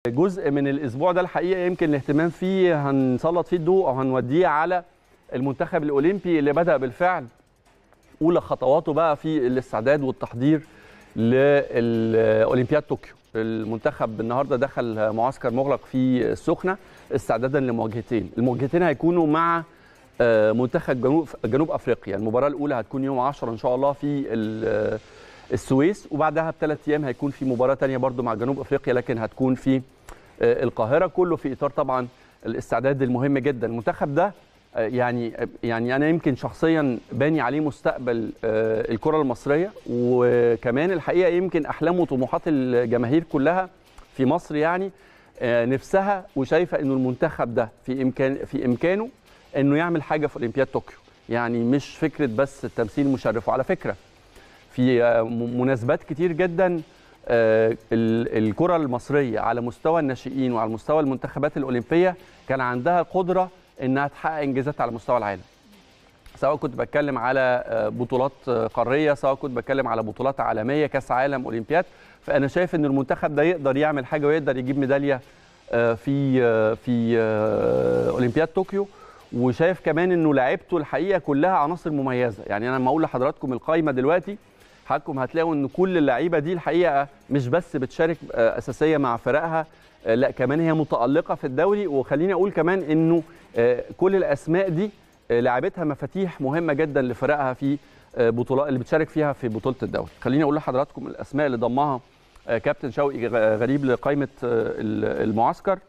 جزء من الاسبوع ده الحقيقه يمكن الاهتمام فيه هنسلط فيه الضوء او هنوديه على المنتخب الاولمبي اللي بدا بالفعل اولى خطواته بقى في الاستعداد والتحضير لاولمبياد طوكيو المنتخب النهارده دخل معسكر مغلق في السخنه استعدادا لمواجهتين المواجهتين هيكونوا مع منتخب جنوب جنوب افريقيا المباراه الاولى هتكون يوم 10 ان شاء الله في السويس وبعدها بثلاث ايام هيكون في مباراه ثانيه برضو مع جنوب افريقيا لكن هتكون في القاهره كله في اطار طبعا الاستعداد المهم جدا المنتخب ده يعني يعني انا يمكن شخصيا باني عليه مستقبل الكره المصريه وكمان الحقيقه يمكن احلام وطموحات الجماهير كلها في مصر يعني نفسها وشايفه انه المنتخب ده في امكان في امكانه انه يعمل حاجه في اولمبياد طوكيو يعني مش فكره بس التمثيل مشرف وعلى فكره في مناسبات كتير جدا الكره المصريه على مستوى الناشئين وعلى مستوى المنتخبات الاولمبيه كان عندها قدره انها تحقق انجازات على مستوى العالم سواء كنت بتكلم على بطولات قاريه سواء كنت بتكلم على بطولات عالميه كاس عالم اولمبياد فانا شايف ان المنتخب ده يقدر يعمل حاجه ويقدر يجيب ميداليه في في اولمبياد طوكيو وشايف كمان انه لعيبته الحقيقه كلها عناصر مميزه يعني انا لما اقول لحضراتكم القائمه دلوقتي حضراتكم هتلاقوا ان كل اللعيبه دي الحقيقه مش بس بتشارك اساسيه مع فرقها لا كمان هي متالقه في الدوري وخليني اقول كمان انه كل الاسماء دي لعبتها مفاتيح مهمه جدا لفرقها في بطولات اللي بتشارك فيها في بطوله الدوري خليني اقول لحضراتكم الاسماء اللي ضمها كابتن شوقي غريب لقائمه المعسكر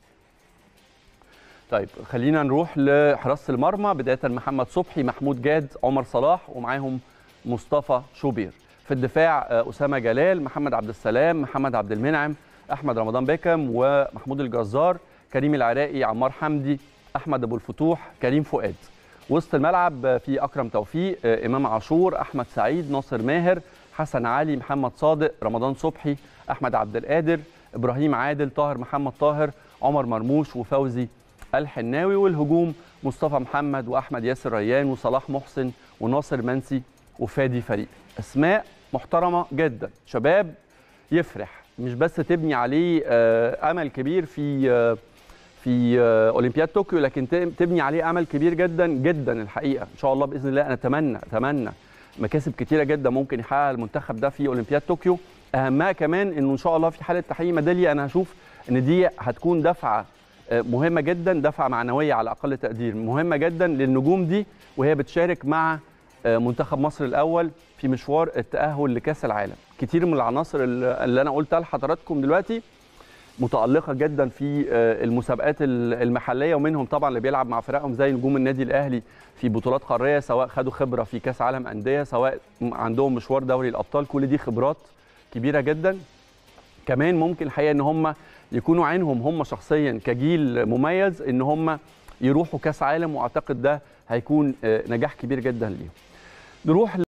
طيب خلينا نروح لحراسه المرمى بدايه محمد صبحي محمود جاد عمر صلاح ومعاهم مصطفى شوبير في الدفاع اسامه جلال محمد عبد السلام محمد عبد المنعم احمد رمضان بيكم ومحمود الجزار كريم العراقي عمار حمدي احمد ابو الفتوح كريم فؤاد وسط الملعب في اكرم توفيق امام عاشور احمد سعيد ناصر ماهر حسن علي محمد صادق رمضان صبحي احمد عبد القادر ابراهيم عادل طاهر محمد طاهر عمر مرموش وفوزي الحناوي والهجوم مصطفى محمد واحمد ياسر ريان وصلاح محسن وناصر منسي وفادي فريق اسماء محترمه جدا شباب يفرح مش بس تبني عليه امل كبير في في اولمبياد طوكيو لكن تبني عليه امل كبير جدا جدا الحقيقه ان شاء الله باذن الله انا اتمنى اتمنى مكاسب كتيره جدا ممكن يحققها المنتخب ده في اولمبياد طوكيو اهمها كمان انه ان شاء الله في حاله تحقيق ميداليه انا هشوف ان دي هتكون دفعه مهمه جدا دفعه معنويه على اقل تقدير مهمه جدا للنجوم دي وهي بتشارك مع منتخب مصر الاول في مشوار التاهل لكاس العالم كتير من العناصر اللي انا قلتها لحضراتكم دلوقتي متالقه جدا في المسابقات المحليه ومنهم طبعا اللي بيلعب مع فرقهم زي نجوم النادي الاهلي في بطولات قاريه سواء خدوا خبره في كاس عالم انديه سواء عندهم مشوار دوري الابطال كل دي خبرات كبيره جدا كمان ممكن الحقيقه ان هم يكونوا عينهم هم شخصيا كجيل مميز ان هم يروحوا كاس عالم واعتقد ده هيكون نجاح كبير جدا ليهم نروح